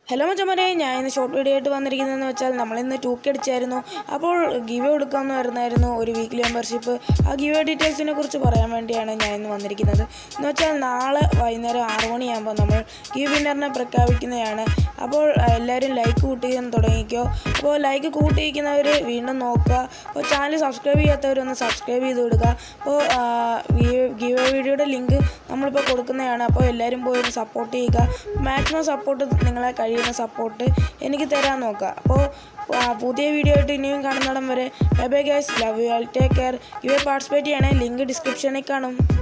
hello മച്ചമാരെ ഞാൻ ഇന്ന് short video ആയിട്ട് വന്നിരിക്കുന്നതെന്ന് വെച്ചാൽ നമ്മളിന്ന് ടൂക്കി അടിച്ചായിരുന്നു അപ്പോൾ ഗിവ് എടുക്കാമെന്ന് വരുന്നായിരുന്നു ഒരു വീക്ക്ലി മെമ്പർഷിപ്പ് ആ ഗിവ് ഡീറ്റെയിൽസിനെ കുറിച്ച് പറയാൻ വേണ്ടിയാണ് ഞാൻ ഇന്ന് വന്നിരിക്കുന്നത് എന്ന് വെച്ചാൽ നാളെ വൈകുന്നേരം ആറ് മണിയാകുമ്പോൾ നമ്മൾ ഗിവ് വിന്നറിനെ പ്രഖ്യാപിക്കുന്നതാണ് അപ്പോൾ ആ, എല്ലാവരും ലൈക്ക് കൂട്ടിക്കാൻ തുടങ്ങിക്കോ അപ്പോൾ ലൈക്ക് കൂട്ടിയിരിക്കുന്നവർ വീണ്ടും നോക്കുക അപ്പോൾ ചാനൽ സബ്സ്ക്രൈബ് ചെയ്യാത്തവരൊന്ന് സബ്സ്ക്രൈബ് ചെയ്ത് കൊടുക്കുക അപ്പോൾ ഗിവ് വീഡിയോയുടെ ലിങ്ക് നമ്മളിപ്പോൾ കൊടുക്കുന്നതാണ് അപ്പോൾ എല്ലാവരും പോയി ഒന്ന് സപ്പോർട്ട് ചെയ്യുക മാക്സിമം സപ്പോർട്ട് നിങ്ങളെ കഴിയുന്ന സപ്പോർട്ട് എനിക്ക് തരാൻ നോക്കുക അപ്പോൾ ആ, പുതിയ വീഡിയോ ആയിട്ട് ഇനിയും കാണുന്നിടം വരെ bye bye guys love you all take care ഇവ പാർട്ടിസിപ്പേറ്റ് ചെയ്യണേ ലിങ്ക് ഡിസ്ക്രിപ്ഷനിൽ കാണും